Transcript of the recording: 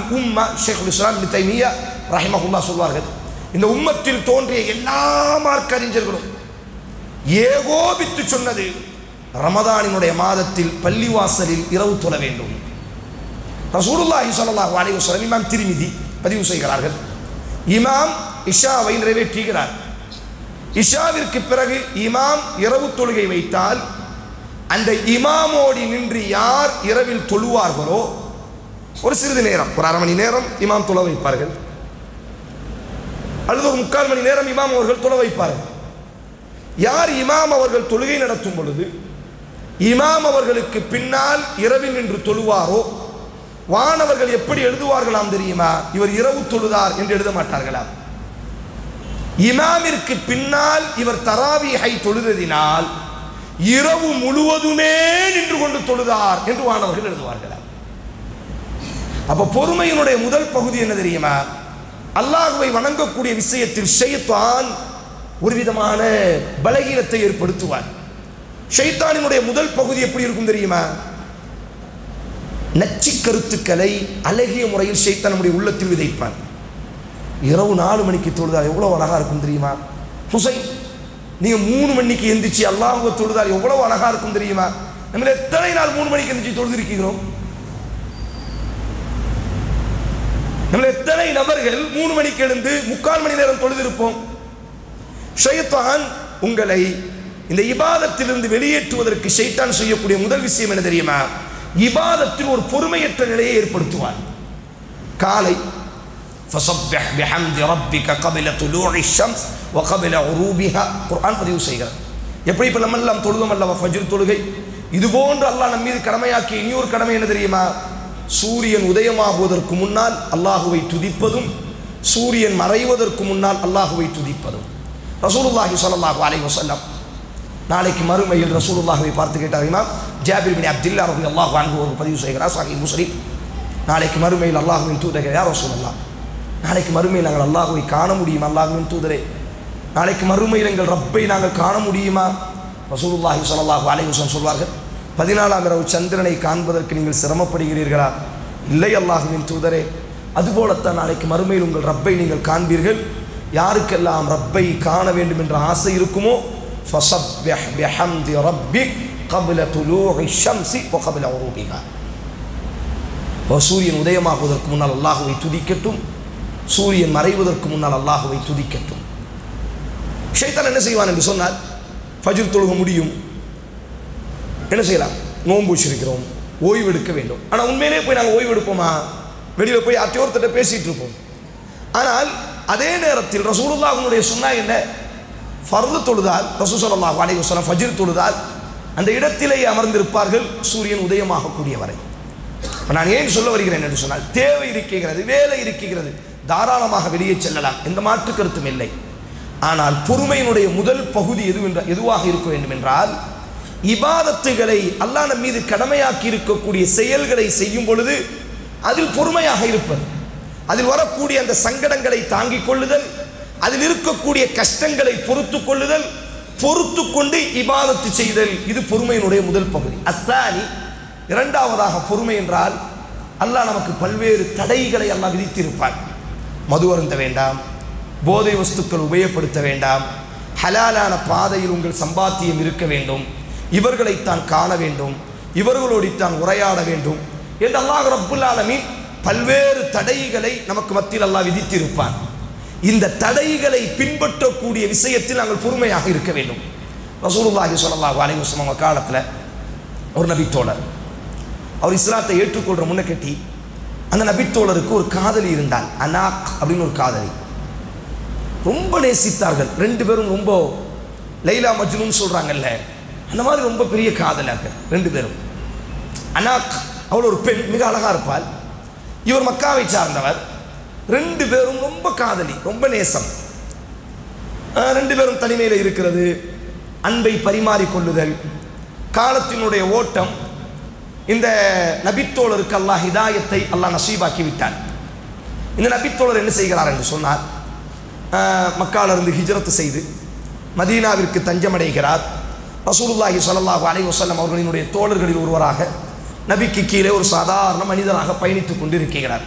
உம்மா ஷேகுல் இஸ்லாம் இப்னு தைமியா ரஹிமஹுல்லா சொல்வார்கள் இந்த உம்மத்தில் தோன்றிய எல்லா மார்க்க அறிஞர்களும் ஏகோபித்து சொன்னது ரமதானினுடைய மாதத்தில் பள்ளிவாசலில் இரவு தொழ வேண்டும் ரசூலுல்லாஹி ஸல்லல்லாஹு அலைஹி வஸல்லம் இமாம் திருமிதி பதிவு செய்கிறார்கள் இமாம் இஷாவை நிறைவேற்றுகிறார் இஷாவிற்கு பிறகு இமாம் இரவு தொழுகை வைத்தால் அந்த இமாமோடி நின்று யார் இரவில் தொழுவார்களோ ஒரு சிறிது நேரம் ஒரு அரை மணி நேரம் இமாம் தொழ வைப்பார்கள் அல்லது ஒரு முக்கால் மணி நேரம் இமாம் அவர்கள் தொழ வைப்பார்கள் யார் இமாம் அவர்கள் தொழுகை நடத்தும் பொழுது இமாம் அவர்களுக்கு பின்னால் இரவில் நின்று தொழுவாரோ வானவர்கள் எப்படி எழுதுவார்களாம் தெரியுமா இவர் இரவு தொழுதார் என்று எழுத மாட்டார்களாம் இமாமிற்கு பின்னால் இவர் தராவியை தொழுததினால் இரவு முழுவதுமே நின்று கொண்டு தொழுதார் என்று வானவர்கள் எழுதுவார்களாம் அப்ப பொறுமையினுடைய முதல் பகுதி என்ன தெரியுமா அல்லாஹுவை வணங்கக்கூடிய விஷயத்தில் ஷைத்தான் ஒரு விதமான பலகீனத்தை ஏற்படுத்துவார் ஷைத்தானினுடைய முதல் பகுதி எப்படி இருக்கும் தெரியுமா நச்சு கருத்துக்களை அழகிய முறையில் ஷைத்தான் நம்முடைய உள்ளத்தில் விதைப்பான் இரவு நாலு மணிக்கு தொழுதால் எவ்வளவு அழகா இருக்கும் தெரியுமா ஹுசைன் நீங்க மூணு மணிக்கு எந்திரிச்சு அல்லாஹுவ தொழுதால் எவ்வளவு அழகா இருக்கும் தெரியுமா நம்ம எத்தனை நாள் மூணு மணிக்கு எந்திரிச்சு தொழுதிருக்கிறோம் நம்ம எத்தனை நபர்கள் மூணு மணிக்கு எழுந்து முக்கால் மணி நேரம் தொழுதிருப்போம் ஷைத்தான் உங்களை இந்த இபாதத்திலிருந்து வெளியேற்றுவதற்கு ஷைத்தான் செய்யக்கூடிய முதல் விஷயம் என்ன தெரியுமா இபாதத்தில் ஒரு பொறுமையற்ற நிலையை ஏற்படுத்துவார் காலை فسبح بحمد ربك قبل طلوع الشمس وقبل غروبها குர்ஆன் பதிவு செய்கிறார் எப்படி இப்போ நம்ம எல்லாம் தொழுதோம் அல்லவா ஃபஜ்ர் தொழுகை இது போன்று அல்லாஹ் நம்ம மீது கடமையாக்கிய இனியொரு கடமை என்ன தெரியுமா சூரியன் உதயமாகுவதற்கு முன்னால் அல்லாஹுவை துதிப்பதும் சூரியன் மறைவதற்கு முன்னால் அல்லாஹுவை துதிப்பதும் ரசூலுல்லாஹி ஸல்லல்லாஹு அலைஹி வஸல்லம் நாளைக்கு மறுமையில் ரசூலுல்லாஹுவை பார்த்து கேட்டார் இமாம் ஜாபிர் பின் அப்துல்லா ரவி அல்லாஹ் வான்கு ஒரு பதிவு செய்கிறார் சாஹி முஸ்லிம் நாளைக்கு மறுமையில் அல்லாஹுவின் தூதர் யார் ரசூலுல்லாஹ் நாளைக்கு மறுமையில் நாங்கள் அல்லாஹுவை காண முடியுமா அல்லாஹுவின் தூதரே நாளைக்கு மறுமையில் எங்கள் ரப்பை நாங்கள் காண முடியுமா ரசூலுல்லாஹி ஸல்லல்லாஹு அலைஹி வஸல்லம் சொல்வார்கள் பதினாலாம் இரவு சந்திரனை காண்பதற்கு நீங்கள் சிரமப்படுகிறீர்களா இல்லை அல்லாஹுவின் தூதரே அதுபோலத்தான் நாளைக்கு மறுமையில் உங்கள் ரப்பை நீங்கள் காண்பீர்கள் யாருக்கெல்லாம் ரப்பை காண வேண்டும் என்ற ஆசை இருக்குமோ فَسَبِّحْ بِحَمْدِ رَبِّكَ قَبْلَ طُلُوعِ الشَّمْسِ وَقَبْلَ غُرُوبِهَا அப்போ சூரியன் உதயமாகுவதற்கு முன்னால் அல்லாஹுவை துதிக்கட்டும் சூரியன் மறைவதற்கு முன்னால் அல்லாஹுவை துதிக்கட்டும் ஷைத்தான் என்ன செய்வான் என்று சொன்னால் ஃபஜ்ர் தொழுக முடியும் என்ன செய்யலாம் நோன்பு வச்சிருக்கிறோம் ஓய்வு எடுக்க வேண்டும் ஆனால் உண்மையிலே போய் நாங்கள் ஓய்வு எடுப்போமா வெளியில் போய் அத்தியோர்த்திட்ட பேசிட்டு இருப்போம் ஆனால் அதே நேரத்தில் ரசூலுல்லாஹனுடைய சுன்னா என்ன ஃபர்து தொழுதால் ரசூ ஸல்லல்லாஹு அலைஹி வஸல்லம் ஃபஜ்ர் தொழுதால் அந்த இடத்திலேயே அமர்ந்திருப்பார்கள் சூரியன் உதயமாகக்கூடிய வரை இப்ப நான் ஏன் சொல்ல வருகிறேன் என்று சொன்னால் தேவை இருக்கிறது வேலை இருக்கிறது தாராளமாக வெளியே செல்லலாம் எந்த மாற்று கருத்தும் இல்லை ஆனால் பொறுமையினுடைய முதல் பகுதி எது என்ற எதுவாக இருக்க வேண்டும் என்றால் இபாதத்துகளை அல்லாஹ் நம் மீது கடமையாக்கி இருக்கக்கூடிய செயல்களை செய்யும் பொழுது அதில் பொறுமையாக இருப்பது அதில் வரக்கூடிய அந்த சங்கடங்களை தாங்கிக் கொள்ளுதல் அதில் இருக்கக்கூடிய கஷ்டங்களை பொறுத்து கொள்ளுதல் பொறுத்து கொண்டு இபாதத்து செய்தல் இது பொறுமையினுடைய முதல் பகுதி அஸ்தானி இரண்டாவதாக பொறுமை என்றால் அல்லாஹ் நமக்கு பல்வேறு தடைகளை அல்லாஹ் விதித்திருப்பார் மது அருந்த வேண்டாம் போதை வஸ்துக்கள் உபயோகப்படுத்த வேண்டாம் ஹலாலான பாதையில் உங்கள் சம்பாத்தியம் இருக்க வேண்டும் இவர்களைத்தான் காண வேண்டும் இவர்களோடித்தான் உரையாட வேண்டும் என்று அல்லாஹ் ரப்புல் ஆலமீன் பல்வேறு தடைகளை நமக்கு மத்தியில் அல்லாஹ் விதித்திருப்பான் இந்த தடைகளை பின்பற்றக்கூடிய விஷயத்தில் நாங்கள் பொறுமையாக இருக்க வேண்டும் ரசூலுல்லாஹி ஸல்லல்லாஹு அலைஹி வஸல்லம் காலத்தில் ஒரு நபித்தோழர் அவர் இஸ்லாத்தை ஏற்றுக்கொள்கிற முன்ன கட்டி அந்த நபித்தோழருக்கு ஒரு காதலி இருந்தால் அனாக் அப்படின்னு ஒரு காதலி ரொம்ப நேசித்தார்கள் ரெண்டு பேரும் ரொம்ப லைலா மஜ்னுன்னு சொல்கிறாங்கல்ல அந்த மாதிரி ரொம்ப பெரிய காதலார்கள் ரெண்டு பேரும் அனாக் அவள் ஒரு பெண் மிக அழகாக இருப்பாள் இவர் மக்காவை சார்ந்தவர் ரெண்டு பேரும் ரொம்ப காதலி ரொம்ப நேசம் அஹ் ரெண்டு பேரும் தனிமையில் இருக்கிறது அன்பை பரிமாறிக்கொள்ளுதல் காலத்தினுடைய ஓட்டம் இந்த நபித்தோழருக்கு அல்லாஹ் ஹிதாயத்தை அல்லாஹ் நசீபாக்கி விட்டான் இந்த நபித்தோழர் என்ன செய்கிறார் என்று சொன்னார் அஹ் மக்காலிருந்து ஹிஜ்ரத்து செய்து மதீனாவிற்கு தஞ்சமடைகிறார் ரசூலுல்லாஹி ஸல்லல்லாஹு அலைஹி வஸல்லம் அவர்களினுடைய தோழர்களில் ஒருவராக நபிக்கு கீழே ஒரு சாதாரண மனிதராக பயணித்துக் கொண்டிருக்கிறார்